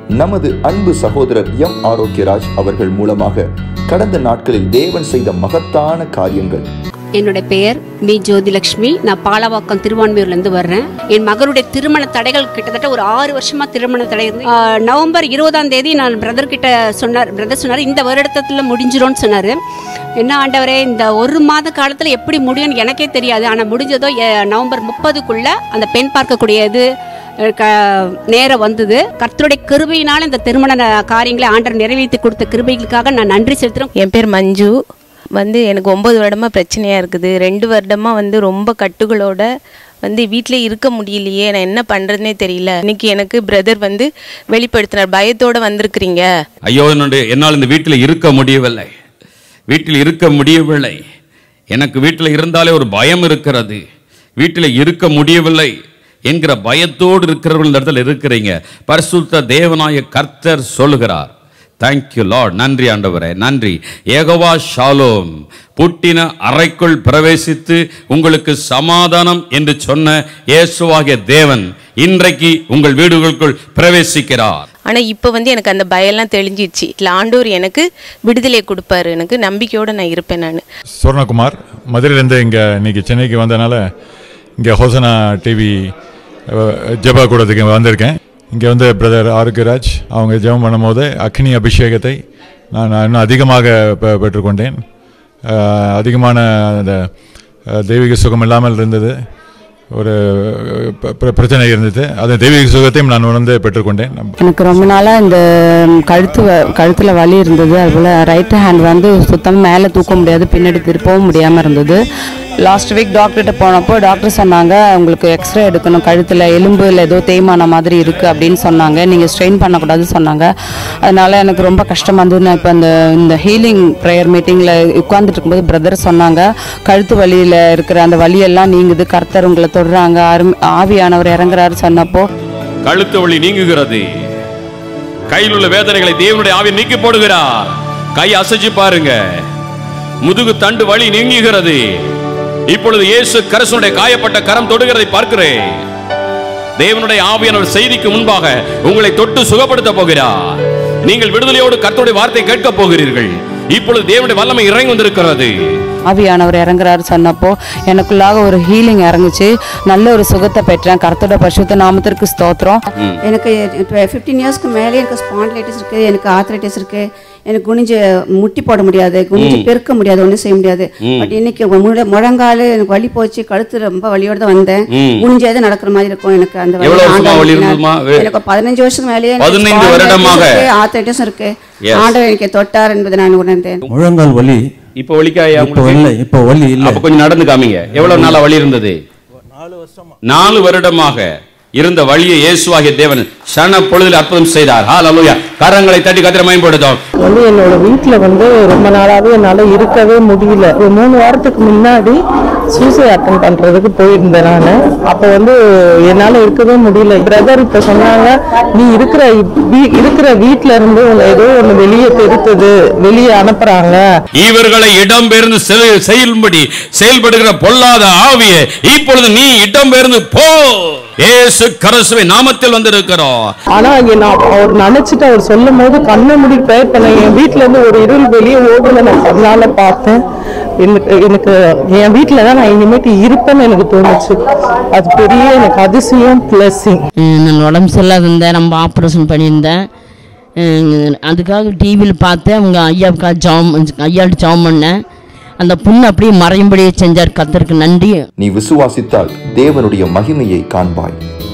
நமது அன்பு சகோதரர் எம் ஆரோக்கியராஜ் அவர்கள் மூலமாக கடந்த நாட்களில் தேவன் செய்த மகத்தான காரியங்கள் என்னுடைய பெயர் மி ஜோதிலட்சுமி நான் பாலவாக்கம் திருவான்மையூர்லேருந்து வர்றேன் என் மகனுடைய திருமண தடைகள் கிட்டத்தட்ட ஒரு ஆறு வருஷமா திருமண தடை இருந்து ஆஹ், நவம்பர் இருபதாம் தேதி நான் பிரதர் கிட்ட சொன்னார் பிரதர் சொன்னார் இந்த வருடத்தில் முடிஞ்சிரும்னு சொன்னார் என்ன ஆண்டவரே இந்த ஒரு மாத காலத்தில் எப்படி முடியும்னு எனக்கே தெரியாது ஆனால் முடிஞ்சதோ எ- நவம்பர் முப்பதுக்குள்ள அந்த பெண் பார்க்கக்கூடிய இது அஹ், க நேரம் வந்தது கர்த்தருடைய கிருபையினால் இந்த திருமண ந- காரியங்களை ஆண்டர் நிறைவேற்றி கொடுத்த கிருபைகளுக்காக நான் நன்றி செலுத்துகிறேன் என் பேர் மஞ்சு வந்து எனக்கு ஒம்பது வருடமாக பிரச்சனையாக இருக்குது ரெண்டு வருடமாக வந்து ரொம்ப கட்டுகளோட வந்து வீட்டில் இருக்க முடியலையே நான் என்ன பண்ணுறதுனே தெரியல இன்னைக்கு எனக்கு பிரதர் வந்து வெளிப்படுத்தினார் பயத்தோட வந்திருக்கிறீங்க ஐயோ என்னுடைய என்னால் இந்த வீட்டில் இருக்க முடியவில்லை வீட்டில் இருக்க முடியவில்லை எனக்கு வீட்டில் இருந்தாலே ஒரு பயம் இருக்கிறது வீட்டில் இருக்க முடியவில்லை என்கிற பயத்தோடு இருக்கிறவர்கள் இந்த இடத்துல இருக்கிறீங்க பரிசுத்த தேவனாய கர்த்தர் சொல்லுகிறார் தேங்க்யூ லார்ட் நன்றி ஆண்டவரே நன்றி ஏகவா ஷாலோம் புட்டின அறைக்குள் பிரவேசித்து உங்களுக்கு சமாதானம் என்று சொன்ன இயேசுவாகிய தேவன் இன்றைக்கு உங்கள் வீடுகளுக்குள் பிரவேசிக்கிறார் ஆனால் இப்போ வந்து எனக்கு அந்த பயம்லாம் தெளிஞ்சிடுச்சு இல்லை ஆண்டவர் எனக்கு விடுதலை கொடுப்பாரு எனக்கு நம்பிக்கையோடு நான் இருப்பேன் நான் சுவர்ணகுமார் மதுரையிலேருந்து இங்கே இன்னைக்கு சென்னைக்கு வந்தனால இங்கே ஹோசனா டிவி ஜெபா கூடத்துக்கு வந்திருக்கேன் இங்கே வந்து பிரதர் ஆரோக்கியராஜ் அவங்க ஜெபம் பண்ணும்போது அக்னி அபிஷேகத்தை நான் நான் இன்னும் அதிகமாக பெ- பெற்றுக்கொண்டேன் அஹ், அதிகமான அந்த அஹ், தெய்வீக சுகம் இல்லாமல் இருந்தது ஒரு ப- ப- பிரச்சனை இருந்தது அந்த தெய்வீக சுகத்தையும் நான் உணர்ந்து பெற்றுக்கொண்டேன் எனக்கு ரொம்ப நாளாக இந்த கழுத்து வ- கழுத்துல வலி இருந்தது அதுபோல் ரைட் ஹேண்ட் வந்து சுத்தமாக மேலே தூக்க முடியாது பின்னாடி திருப்பவும் முடியாமல் இருந்தது லாஸ்ட் வீக் டாக்டர்கிட்ட போனப்போ டாக்டர் சொன்னாங்க உங்களுக்கு எக்ஸ்ரே எடுக்கணும் கழுத்தில் எலும்புல ஏதோ தேய்மான மாதிரி இருக்குது அப்படின்னு சொன்னாங்க நீங்கள் ஸ்ட்ரெயின் பண்ணக்கூடாது சொன்னாங்க அதனால எனக்கு ரொம்ப கஷ்டமாக இருந்தது நான் இப்போ அந்த இந்த ஹீலிங் ப்ரேயர் மீட்டிங்கில் உட்காந்துட்டு இருக்கும்போது பிரதர் சொன்னாங்க கழுத்து வலியில் இருக்கிற அந்த வலியெல்லாம் நீங்குது கர்த்தர் உங்களை தொடுறாங்க அருமை ஆவியானவர் இறங்குறாரு சொன்னப்போ கழுத்து வலி நீங்குகிறது கையில் உள்ள வேதனைகளை தேவனுடைய ஆவி நீக்கி போடுகிறார் கை அசைச்சு பாருங்க முதுகு தண்டு வலி நீங்குகிறது இப்பொழுது இயேசு கரசனுடைய காயப்பட்ட கரம் தொடுகிறதை பார்க்கிறேன் தேவனுடைய ஆவியானவர் செய்திக்கு முன்பாக உங்களை தொட்டு சுகப்படுத்த போகிறார் நீங்கள் விடுதலையோடு கர்த்தருடைய வார்த்தை கேட்க போகிறீர்கள் இப்பொழுது தேவனுடைய வல்லமை இறங்கி வந்திருக்கிறது ஆவியானவர் இறங்குறாரு சொன்னப்போ எனக்குள்ளாக ஒரு ஹீலிங் இறங்குச்சு நல்ல ஒரு சுகத்தை பெற்றேன் கர்த்தரோட பரிசுத்த நாமத்திற்கு ஸ்தோத்திரம் எனக்கு ஃபிஃப்டீன் இயர்ஸ்க்கு மேலே எனக்கு ஸ்பாண்ட்லைட்டிஸ் இருக்குது எனக்கு ஆர்த்ரைட்டிஸ் இருக்குது எனக்கு குனிஞ்சு முட்டி போட முடியாது குனிஞ்சு பெருக்க முடியாது ஒன்றும் செய்ய முடியாது பட் இன்னைக்கு முழ- முழங்கால் எனக்கு வலி போச்சு கழுத்து ரொம்ப வலியோட தான் வந்தேன் குனிஞ்சே தான் நடக்கிற மாதிரி இருக்கும் எனக்கு அந்த வலி எவ்வளவு வருஷமா ஆண்டவர் வலி எனக்கு இருந்ததுமா? வே- எனக்கு பதினஞ்சு வருஷத்துக்கு மேலேயே பதினைந்து வருடமாக. ஆர்த்ரைட்டிஸ் இருக்கு Yes. ஆண்டவர் எனக்கு தொட்டார் என்பதை நான் உணர்ந்தேன் முழங்கால் வலி இப்போ வலிக்காயா இப்போ இல்லை இப்போ வலி இல்லை அப்ப கொஞ்சம் நடந்து காமிங்க எவ்வளவு நாளா வலி இருந்தது நாலு வருடமாக இருந்த வழியை இயேசுவாகிய தேவன் சன பொழுதில் அற்புதம் செய்தார் ஹalleluya கரங்களை தட்டி கத்திர மேம்படுத்தும் வந்து என்னோட வீட்டில் வந்து ரொம்ப நாளாவே என்னால் இருக்கவே முடியல ஒரு மூணு வாரத்துக்கு முன்னாடி சூசைட் அட்டன் பண்ணுறதுக்கு போயிருந்தேன் நான் அப்போ வந்து என்னால் இருக்கவே முடியல பிரதர் இப்போ சொன்னாங்க நீ இருக்கிற வீ- இருக்கிற வீட்டில இருந்து உன்னை ஏதோ ஒன்று வெளியே பெருத்துது வெளியே அனுப்புறாங்க இவர்களை இடம்பெயர்ந்து செல்- செயல்படி செயல்படுகிற பொல்லாத ஆவியே இப்பொழுது நீ இடம்பெயர்ந்து போ இயேசு கரசுவை நாமத்தில் வந்திருக்கிறோம் ஆனா இங்க நான் அவர் நினைச்சிட்டு அவர் சொல்லும் போது கண்ணை மூடி ப்ரேயர் பண்ண என் வீட்ல இருந்து ஒரு இருள் வெளியே ஓடுல நான் கண்ணால பார்த்தேன் எனக்கு எனக்கு என் வீட்டில் தான் நான் இனிமேட்டு இருப்பேன்னு எனக்கு தோணுச்சு அது பெரிய எனக்கு அதிசயம் பிளஸிங் நான் உடம்பு சரியில்லாத இருந்தேன் ரொம்ப ஆப்ரேஷன் பண்ணியிருந்தேன் அஹ் அதுக்காக டிவியில் பார்த்தேன் அவங்க ஐயாவுக்கா ஜாம் ஐயாட்ட ஜாம் பண்ணேன் அந்த புண்ணு அப்படியே மறையும்படியே செஞ்சார் கத்தருக்கு நன்றி நீ விசுவாசித்தால் தேவனுடைய மகிமையை காண்பாய்